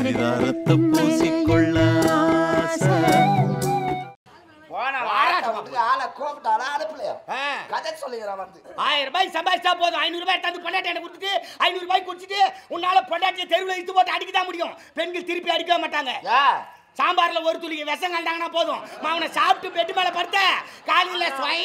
சிதாரத்தை பூசிக்கொள்ள ஆசை. போன ஆராட்ட வாரம் விட்டு ஆளை கூப்பிட்டாளா அனுப்பலையா ஆ. கதை சொல்லுகிறான் வந்து ஆயிரம் ரூபாய் சம்பாதிச்சா போதும் ஐநூறு ரூபாய் தந்து பொண்டாட்டி எனக்கு கொடுத்துட்டு ஐநூறு ரூபாய் குடிச்சிட்டு உன்னால பொண்டாட்டியை தெருவில் இழுத்து போட்டு அடிக்க தான் முடியும் பெண்கள் திருப்பி அடிக்கவே மாட்டாங்க ஏ சாம்பார்ல ஒரு துளி விஷம் கண்டாங்கன்னா போதும் அவனை சாப்பிட்டு பெட்டு மேல படுத்த காலையில ஸ்வை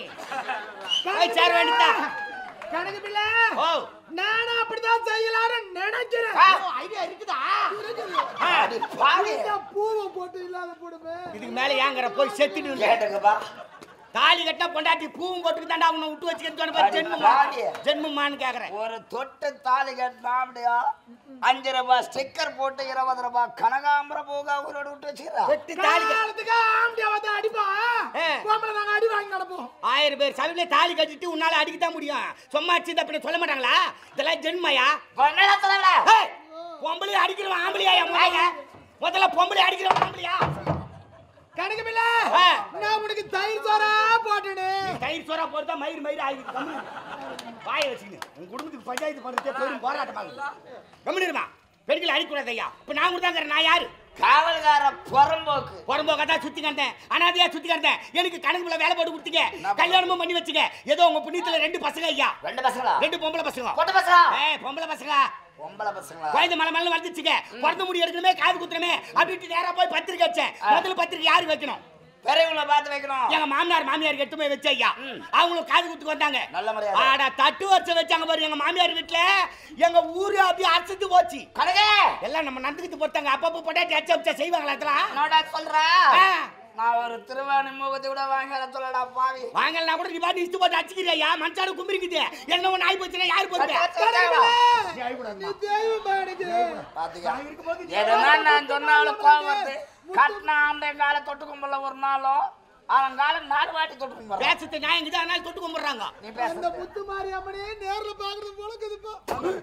போய் சேர வேண்டியதா கணக்கு பிள்ளை ஓ நானும் அப்படிதான் செய்யலாம்னு நினைக்கிறேன் ஐடியா இருக்குதா அடி பாவி இந்த பூவை போட்டு இல்லாத போடுமே இதுக்கு மேல ஏங்கற போய் செத்துட்டு கேட்டுங்கப்பா தாலி கட்டினா பொண்டாட்டி பூவும் போட்டுக்கு தாண்டா அவனை விட்டு வச்சுக்கிட்டு அடி ஜென்மமா பாவி. ஜென்மமான்னு கேக்குறேன் ஒரு தொட்டு தாலி கட்டினா அப்படியா அஞ்சு ரூபாய் ஸ்டிக்கர் போட்டு இருபது ரூபாய் கனகாம்பர பூகா உயிரோடு விட்டு வச்சுக்கிறா வெட்டி தாலி கட்டி- காலத்துக்கு ஆம்பியா வந்து அடிப்பா ஏ. பொம்பளை நாங்க அடி வாங்கி நடப்போம் ஆயிரம் பேர் சபையில தாலி கட்டிட்டு உன்னால அடிக்கத்தான் முடியும் சும்மா வச்சு அப்படி சொல்ல மாட்டாங்களா இதெல்லாம் ஜென்மையா என்னடா சொல்லல ஏய், பொம்பளை அடிக்கிறவன் ஆம்பளையா என் முதல்ல முதல்ல பொம்பளை அடிக்கிறவன் ஆம்பளையா கணக்கு பிள்ளை ஆ. நான் உனக்கு தயிர் சோறா போட்டுனே தயிர் சோறா போட்டு மயிர் மயிர் ஆகிடுது கம்முனு. வாயை வச்சுக்கின்னு உன் குடும்பத்துக்கு பஞ்சாயத்து பண்ணுறதே பெரும் போராட்டமாக கம்முனிருமா பெண்கள் அடிக்கூடாது ஐயா இப்போ நான் கூட தான் நான் யாரு காவல்கார புறம்போக்கு புறம்போக்க தான் சுத்தி கண்டேன் அனாதையா சுத்தி கண்டேன் எனக்கு கணக்குல வேலை போட்டு கொடுத்தீங்க நான் கல்யாணமும் பண்ணி வச்சுங்க ஏதோ உங்க புண்ணியத்துல ரெண்டு பசங்க ஐயா ரெண்டு பசங்களா ரெண்டு பொம்பளை பசங்க பொட்ட பசங்களா ஏய் பொம்பளை பசங்க பொம்பளை பசங்களா குழந்தை மலை மலை வந்துச்சுங்க பிறந்த முடி எடுக்கணுமே காது குத்துறமே அப்படின்ட்டு நேரா போய் பத்திரிக்கை வச்சேன் முதல்ல பத்திரிக்கை யாரு வைக்கணும் பெரியவங்களை பார்த்து வைக்கணும் எங்க மாமனார் மாமியார் எட்டு போய் வச்ச ஐயா அவங்களும் காது குத்துக்கு வந்தாங்க நல்ல மரியாதை. ஆடா தட்டு வச்சு வச்சாங்க பாரு எங்க மாமியார் வீட்டுல எங்க ஊரு அப்படியே அசத்து போச்சு கனகே எல்லாம் நம்ம நந்துக்கிட்டு போட்டாங்க அப்பப்போ பொட்டாட்டி அச்சா வச்சா செய்வாங்களா அதெல்லாம் என்னடா சொல்ற ஆ. நான் ஒரு திருவாணி முகத்தை கூட வாங்கல சொல்லடா பாவி வாங்கலாம் கூட நீ பாட்டு இஷ்டு போட்டு அடிச்சுக்கிறியா மனுஷாடு கும்பிருக்குது என்ன ஒண்ணு ஆகி போச்சுன்னா யாரு கட்டு போச்சு வச்சு வச்சாங்களா? நீ தெய்வமா எனக்கு பாத்துக்க எதனா நான் சொன்னாலும் கோவம் வருது கட்டின ஆம்பளை காலை தொட்டு கும்பல ஒரு நாளும் அவன் காலை நாலு வாட்டி தொட்டு கும்பல பேசத்து நியாயம் இருக்குது அதனால தொட்டு கும்பிடுறாங்க நீ அந்த பேச முத்து மாரியம்மனே நேர்ல பாக்குறது போல இருக்குதுப்பா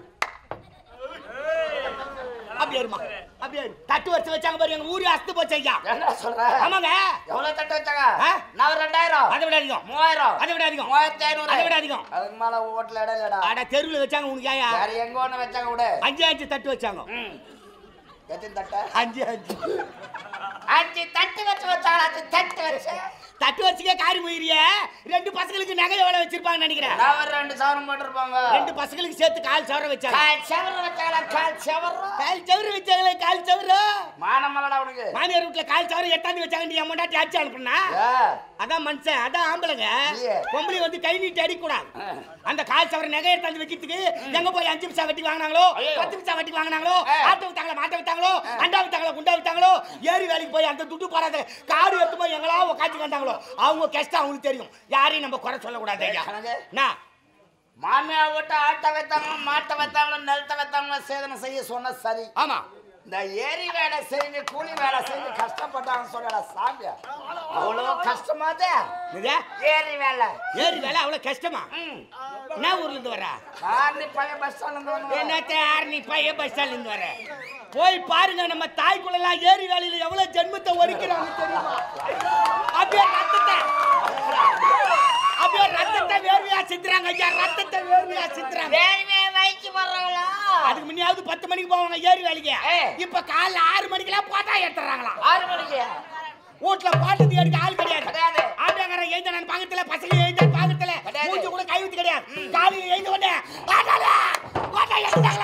அப்படியே இருமா அப்படியே இரு. தட்டு வச்சு வச்சாங்க பாரு எங்க ஊரு அசத்து போச்சு ஐயா என்ன சொல்ற ஆமாங்க எவ்வளவு தட்டு வச்சாங்க ஆ? நான் ஒரு ரெண்டாயிரம் அதை விட அதிகம் மூவாயிரம் அதை விட அதிகம் மூவாயிரத்தி ஐநூறு அதை விட அதிகம் அதுக்கு மேல ஓட்டுல இடம் இல்லடா அட தெருவில் வச்சாங்க உனக்கு ஏயா வேற எங்க ஒண்ணு வச்சாங்க விடு அஞ்சு அஞ்சு தட்டு வச்சாங்க ம். எத்தனை தட்டை அஞ்சு அஞ்சு அஞ்சு தட்டு வச்சு வச்சாங்க அஞ்சு தட்டு வச்சு தட்டு வச்சுக்க காரி போயிரிய ரெண்டு பசங்களுக்கு நகை எவ்வளவு வச்சிருப்பாங்கன்னு நினைக்கிறேன் நான் ஒரு ரெண்டு சவரம் போட்டிருப்பாங்க ரெண்டு பசங்களுக்கு சேர்த்து கால் சவர வச்சாங்க கால் செவரு வச்சாங்களா கால் செவரு கால் சவர வச்சாங்களே கால் சவர மானமல்லடா உனக்கு மாமியார் வீட்டுல கால் சவர எட்டாந்து வச்சாங்க நீ அம்மாட்டி அடிச்சு அனுப்புனா ஏ, அதான் மனுஷன் அதான் ஆம்பளைங்க இல்லையே. பொம்பளை வந்து கை நீட்டி அடிக்கூடாது அந்த கால் சவர நகை எடுத்தாந்து வைக்கிறதுக்கு எங்க போய் அஞ்சு பைசா வட்டி வாங்கினாங்களோ ஐயோ. பத்து பைசா வட்டி வாங்கினாங்களோ ஆ. ஆட்டோ வித்தாங்களோ மாட்டை வித்தாங்களோ அண்டா வித்தாங்களோ குண்டா வித்தாங்களோ ஏரி வேலைக்கு போய் அந்த துட்டு போறாத காடு எடுத்து போய் எங்களா உட்காந்து வந்தாங்களோ அவங்க கஷ்டம் அவங்களுக்கு தெரியும் யாரையும் நம்ம குறை சொல்லக்கூடாது ஐயா கணக்கு. நான் மாமியா விட்டு ஆட்டை வைத்தாங்களோ மாட்டை வைத்தாங்களோ நிலத்தை வைத்தாங்களோ சேதனை செய்ய சொன்ன சரி ஆமா இந்த ஏரி வேலை செஞ்சு கூலி வேலை செஞ்சு கஷ்டப்பட்டாங்க சொல்லடா சாமியா அவ்வளோ கஷ்டமாதே இது ஏரி வேலை ஏரி வேலை அவ்வளவு கஷ்டமா ம். என்ன ஊர்ல இருந்து வர ஆர்னி பையன் பஸ் ஸ்டாண்ட்ல இருந்து என்னத்த யார் நீ பையன் பஸ் ஸ்டாண்ட்ல இருந்து வர போய் பாருங்க நம்ம தாய்க்குள்ளலாம் ஏரி வேலையில எவ்வளவு ஜென்மத்தை ஒதுக்கிறாங்க தெரியுமா அப்படியே ரத்தத்தை அப்படியே ரத்தத்தை வேர்வையா சிந்துறாங்க ஐயா ரத்தத்தை வேர்வையா சிந்துறாங்க வேணுமே வைக்கு வர்றாங்களா அதுக்கு முன்னாவது பத்து மணிக்கு போவாங்க ஏரி வேலைக்கு ஏய். இப்ப காலைல ஆறு மணிக்கெல்லாம் போட்டா எடுத்துறாங்களா ஆறு மணிக்கு வீட்டுல பாட்டத்துக்கு எடுக்க ஆள் கிடையாது கிடையாது. ஆட்டக்கார எழுந்த நான் பாக்கத்துல பசங்க எழுந்த பாக்கத்துல கிடையாது. மூஞ்சி கூட கை ஊத்தி கிடையாது காலையில எழுந்த உடனே ஆட்டால ஓட்டா எடுத்தாங்களா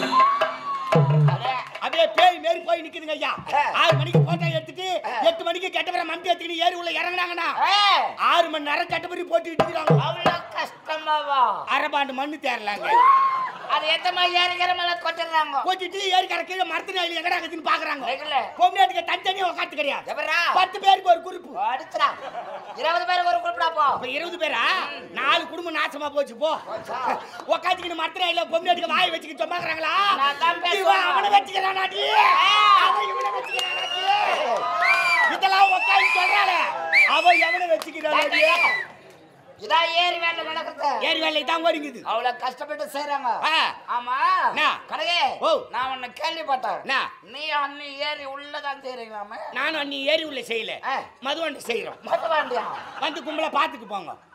அப்படியே பேய் மாரி போய் நிக்குதுங்க ஐயா ஆ. ஆறு மணிக்கு போட்டோ எடுத்துட்டு எட்டு மணிக்கு கெட்டபுரை மம்பி எடுத்துக்கிட்டு ஏரி உள்ள இறங்குனாங்கன்னா ஏய், ஆறு மணி நேரம் கெட்டபுரி போட்டு இட்டுக்கிறாங்க அவ்வளோ கஷ்டமாவா அரபாண்டு மண்ணு தேரலாங்க அது எத்தமா ஏறிக்கிற மேல கொட்டிடுறாங்க கொட்டிட்டு ஏரிக்கரை கீழே மரத்து நாயில் எங்கடா இருக்குதுன்னு பாக்குறாங்க ரெகுலர் பொம்னாட்டுக்கு தனித்தனியா உட்காந்து கிடையாது எவரா பத்து பேருக்கு ஒரு குறிப்பு அடுத்துடா இருபது பேருக்கு ஒரு குறிப்பிடா போ அப்ப இருபது பேரா நாலு குடும்பம் நாசமா போச்சு போ உக்காந்துக்கிட்டு மரத்துல இல்ல பொம்னாட்டுக்கு வாய் வச்சுக்கிட்டு சொன்னாங்கறாங்களா நான் தான் பேசுவேன். இவன் அவனை வச்சுக்கிறானாடி அவன் இவனை வச்சுக்கிறானாடி இதெல்லாம் உட்காந்து சொல்றாளே அவன் எவனை வச்சுக்கிறானாடி இதான் ஏரி வேலை நடக்கிறது ஏரி வேலை தான் ஓடிங்குது அவ்வளவு கஷ்டப்பட்டு செய்றாங்க ஆ. ஆமா என்ன? கனகே ஓ. நான் உன்னை கேள்விப்பட்டேன் என்ன? நீ அன்னி ஏரி உள்ளதான் செய்றீங்களாமே நானும் அன்னி ஏரி உள்ள செய்யல ஆ. மதுவண்டி செய்யறோம் மத்த வேண்டியா வந்து கும்பல பாத்துக்கு போங்க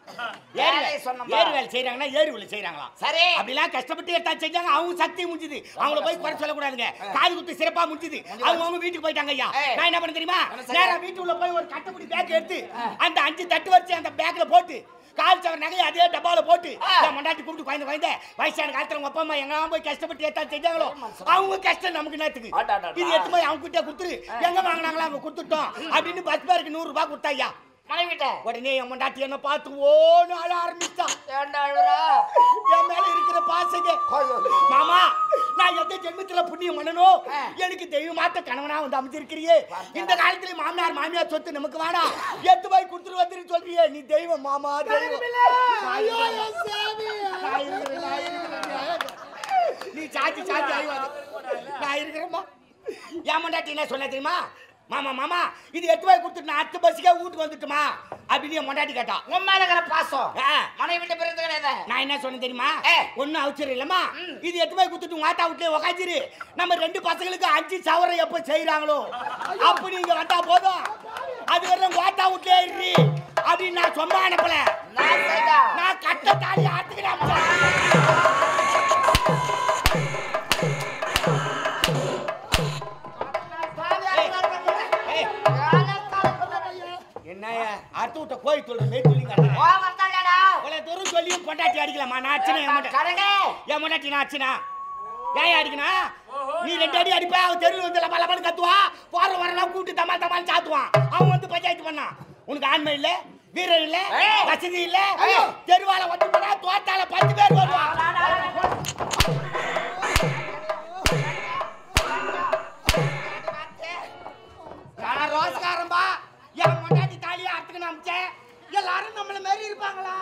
ஏறு வேலையை வேலை சொன்னோம்பா. ஏறு வேலை செய்யறாங்கன்னா ஏறு வேலை செய்யறாங்களா சரி அப்படிலாம் கஷ்டப்பட்டு எடுத்தா செஞ்சாங்க அவங்க சக்தி முடிஞ்சுது அவங்கள போய் குறை சொல்லக்கூடாதுங்க காது குத்து சிறப்பா முடிஞ்சுது அவங்க அவங்க வீட்டுக்கு போயிட்டாங்க ஐயா ஏய். நான் என்ன பண்ண தெரியுமா என்ன செய்ய? நேரா வீட்டுக்குள்ள போய் ஒரு கட்டப்படி பேக் எடுத்து அந்த அஞ்சு தட்டு வச்சு அந்த பேக்ல போட்டு கால் சவர் நகையை அதே டப்பால போட்டு ஆ. என் மண்டாட்டி கூப்பிட்டு குழந்தை குழந்தை வயசான காலத்துல உங்க அப்பா அம்மா எங்கெல்லாம் போய் கஷ்டப்பட்டு ஏத்தா செஞ்சாங்களோ அவங்க கஷ்டம் நமக்கு என்னத்துக்கு அடடடா. இது எடுத்து போய் அவங்க கிட்ட கொடுத்துரு எங்க வாங்கினாங்களோ அவங்க கொடுத்துட்டோம் அப்படின்னு பஸ் பேருக்கு நூறு ரூபாய் கொடுத்தா ஐயா மனைவிட்ட உடனே என் மண்டாட்டி என்ன பார்த்து ஓன்னு அழ ஆரம்பிச்சா ஏண்டா அழுவுறா என் மேல இருக்கிற பாசங்க மாமா நான் எந்த ஜென்மத்துல புண்ணியம் பண்ணணும் ஆ. எனக்கு தெய்வமாத்த கணவனா வந்து அமைச்சிருக்கிறியே இந்த காலத்துல மாமனார் மாமியார் சொத்து நமக்கு வேணாம் எத்து போய் கொடுத்துட்டு வந்துரு சொல்றியே நீ தெய்வம் மாமா தெய்வம் ஐயோ என் சாமி நான் இருக்கிறேன், நான் இருக்கிறேன். நீ சாச்சி சாச்சி அழிவாத நான் இருக்கிறேம்மா என் மண்டாட்டி என்ன சொன்ன தெரியுமா மாமா மாமா இது எட்டு போய் கொடுத்துட்டு நான் அடுத்த பஸ்ஸுக்கே வீட்டுக்கு வந்துட்டுமா அப்படின்னு என் மண்டாட்டி கேட்டா உன் மேல இருக்கிற பாசம் ஆ. மனைவிட்ட பிறந்து கிடையாது நான் என்ன சொன்னேன் தெரியுமா ஏ. ஒன்னும் அவசரம் இல்லம்மா இது எட்டு போய் கொடுத்துட்டு உங்க ஆத்தா வீட்லயே உக்காச்சிரு நம்ம ரெண்டு பசங்களுக்கு அஞ்சு சவரம் எப்ப செய்யறாங்களோ அப்ப நீங்க வந்தா போதும் அது வரை உங்க ஆத்தா வீட்லயே இருறி அப்படின்னு நான் சொன்னா அனுப்பல நான் செய்தா நான் கட்ட தாலி ஆத்துக்கிறேன் ஏய், என்னய்யா அறுத்து விட்ட கோயில் சொல்ற மேய் சொல்லி கட்டுறேன் உங்களை தூரம் சொல்லியும் பொண்டாட்டி அடிக்கலாமா நான் அச்சனை என் மண்டாட்டி என் முன்னாடி நான் அடிச்சனா ஏன் அடிக்கனா நீ ரெண்டு அடி அடிப்ப அவன் தெருவில் வந்து லபா லபான்னு கத்துவா போற வரலாம் கூப்பிட்டு தமால் தமால் சாத்துவான் அவன் வந்து பஞ்சாயத்து பண்ணான் உனக்கு ஆண்மை இல்ல வீரர் இல்ல ஏய். வசதி இல்ல ஏய். தெருவால ஒட்டு போனா தோட்டால பத்து பேர் வருவான் நான் ரோஸ்காரம்பா என் முன்னாடி தாலியை அறுத்துக்கணும் அமிச்சேன் எல்லாரும் நம்மள மாதிரி இருப்பாங்களா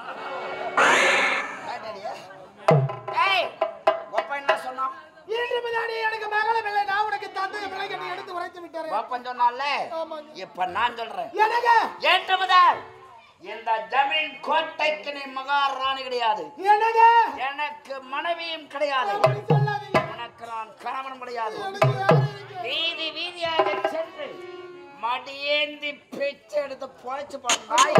ஏய் ஒப்ப என்ன சொன்னான் இன்று முன்னாடி எனக்கு மகளம் இல்லை நான் உனக்கு தந்தை பிள்ளைக்கு நீ எடுத்து உரைத்து விட்டாரு ஒப்பன் சொன்னான்ல ஆமாங்க. இப்ப நான் சொல்றேன் எனக்கு ஏற்று முதல் இந்த ஜமீன் கோட்டைக்கு நீ மகாராணி கிடையாது எனக்கு எனக்கு மனைவியும் கிடையாது அப்படி சொல்லாதீங்க உனக்கு நான் கணவன் கிடையாது எனக்கு யாரு இருக்கு? வீதி வீதியாக சென்று மடியேந்தி பிச்சை எடுத்து பொழைச்சு பண்ணாய்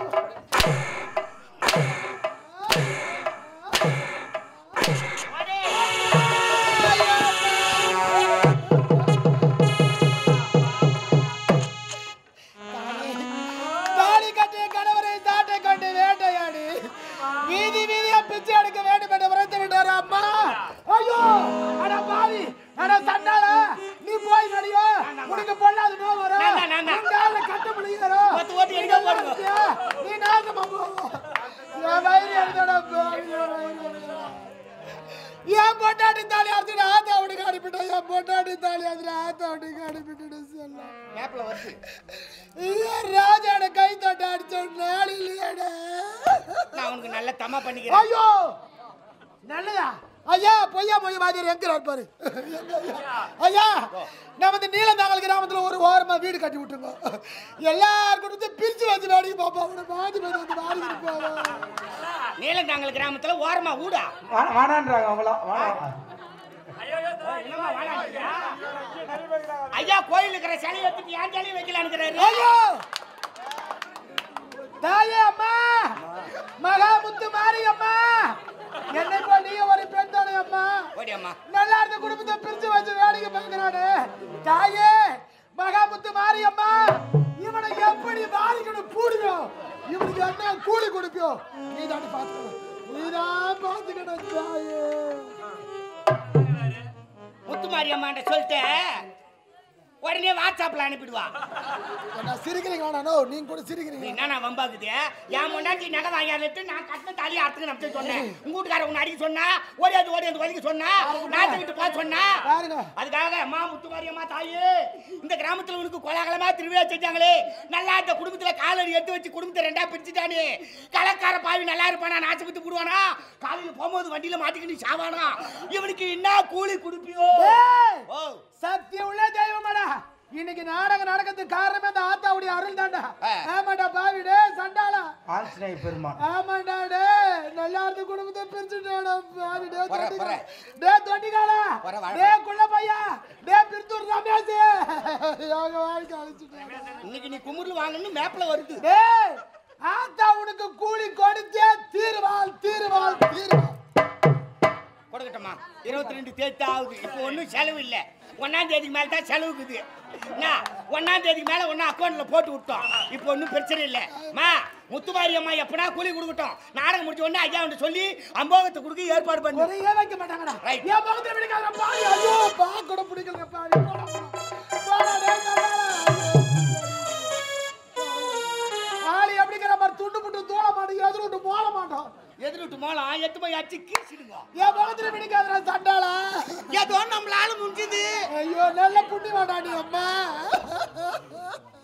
தாலி கட்டிய கணவரை சாட்டை கொண்டு வேட்டையாடி வீதி வீதியா பிச்சை எடுக்க வேண்டும் என்று உரைத்து விட்டாரு அம்மா ஐயோ அட பாவி அட சண்டால நீ போய் நடியோ உனக்கு பொண்ணாது நோ வரும் நான் தான், நான் தான். உண்டால கட்ட முடியுறோ ஓட்டு, ஓட்டு, எடுக்க போடுங்க. நீ நாசமா போவ என் வயிறு எடுத்தடா பாவி என் வயிறு எடுத்தடா. என் பொட்டாட்டி தாலி அறுத்துட்டு ஆத்தா அவனுக்கு அனுப்பிட்டேன் என் பொட்டாட்டி தாலி அறுத்துட்டு ஆத்தா அவனுக்கு அனுப்பிட்டு சொல்ல மேப்ல வருது ராஜாட கை தொட்ட அடிச்ச நாள் இல்லையாடா நான் உனக்கு நல்ல தம்மா பண்ணிக்கிறேன் ஐயோ நல்லதா ஐயா பொய்யா மொழி மாதிரி எங்க பாரு ஐயா நம்ம இந்த நீலந்தாங்கல் கிராமத்துல ஒரு ஓரமா வீடு கட்டி விட்டுருங்க எல்லார் கொடுத்து பிரிச்சு வச்சு வேடிக்கை பாப்பா அவனை மாத்தி போய் வந்து வாடிக்கிட்டு போவோம் நீலந்தாங்கல் கிராமத்துல ஓரமா ஊடா வேணான்றாங்க அவங்களாம் வேணாம் என்னம்மா வேணாம்ன்றியா? ஐயா கோயில் இருக்கிற சிலையை எடுத்துட்டு ஏன் சிலையை வைக்கலான்னுக்கிறாரு ஐயோ தாயே அம்மா மகாமுத்து மாரி அம்மா என்னை போல் நீ ஒரு பெண் தானே அம்மா ஓடி அம்மா நல்லா இருந்த குடும்பத்தை பிரிச்சு வச்சு வேடிக்கை பார்க்கிறானே தாயே மகாமுத்து மாரியம்மா இவனை எப்படி மாறிக்கணும் கூடுவியோ இவனுக்கு என்ன கூலி கொடுப்பியோ நீ தாண்டி பார்த்துக்கணும் நீ தான் பார்த்துக்கணும் தாயே முத்துமாரி அம்மாண்ட சொல்லிட்டு உடனே வாட்ஸ்அப்ல அனுப்பிடுவா என்ன சிரிக்கிறீங்க வேணானோ நீங்க கூட சிரிக்கிறீங்க நீ என்ன வம்பாக்குது என் முன்னாடி நகை வாங்கிட்டு நான் கட்டின தாலி அறுத்துக்கு நம்ம சொன்னேன் உங்க வீட்டுக்கார உன்னை அடிக்க சொன்னா ஓடியாது ஓடியாது ஒதுக்க சொன்னா நாட்டை விட்டு போக சொன்னா பாருங்க அதுக்காக அம்மா முத்துமாரி அம்மா தாயே இந்த கிராமத்துல உனக்கு கோலாகலமா திருவிழா செஞ்சாங்களே நல்லா இந்த குடும்பத்துல காலடி எடுத்து வச்சு குடும்பத்தை ரெண்டா பிரிச்சுட்டானே கலக்கார பாவி நல்லா இருப்பானா நாசப்பட்டு போடுவானா காலையில போகும்போது வண்டியில மாட்டிக்கிட்டு சாவானா இவனுக்கு என்ன கூலி கொடுப்பியோ ஏய்! ஓ சத்தியம் உள்ள தெய்வமாடா இன்னைக்கு நாடகம் நடக்கிறதுக்கு காரணமே அந்த ஆத்தாவுடைய அருள் தாண்டா ஆ. ஆமாடா பாவிடே சண்டாளா ஆஞ்சநேய பெருமான் ஆமாண்டா டே நல்லா இருந்த குடும்பத்தை பிரிச்சுட்டாடா பாவி டே போற, தொட்டிகா. போற. டே தொட்டிகாலா போற, வாழ. டே குள்ள பையா டே பிரித்தூர் ரமேஷ் யோக வாழ்க்கை அழிச்சுட்டாங்க இன்னைக்கு நீ குமுறல் வாங்கணும்னு மேப்ல வருது டேய் ஆத்தா உனக்கு கூலி கொடுத்தே தீருவாள் தீருவாள் தீருவாள் கொடுக்கட்டுமா இருபத்தி ரெண்டு தேதி ஆகுது இப்போ ஒன்றும் செலவு இல்லை ஒன்னாம் தேதிக்கு மேலே தான் செலவுக்குது என்ன ஒன்னாம் தேதிக்கு மேலே ஒன்றும் அக்கௌண்ட்டில் போட்டு விட்டோம் இப்போ ஒன்றும் பிரச்சனை இல்லை மா முத்துமாரி அம்மா எப்படா கூலி கொடுக்கட்டும் நாடகம் முடிச்ச உடனே ஐயா அவன்கிட்ட சொல்லி அம்போகத்தை கொடுக்க ஏற்பாடு பண்ணு ஒரே வைக்க மாட்டாங்கடா Right. என் முகத்துல பிடிக்காத பாடி ஐயோ பா கூட பிடிக்கல பாடி போடா, போடா, டேய், தள்ளாத. ஆளு எப்படிங்கிற மாதிரி துண்டு புட்டு தூள மாட்டோம் எதிர் விட்டு போட மாட்டோம் எதிர்ட்டு மோளம் எட்டு போய் அச்சு கீசிடுங்க என் முகத்துல பிடிக்காத சண்டாளா ஏதோ நம்மளால முடிஞ்சது ஐயோ நல்ல புண்ணி வேண்டாம் நீ அம்மா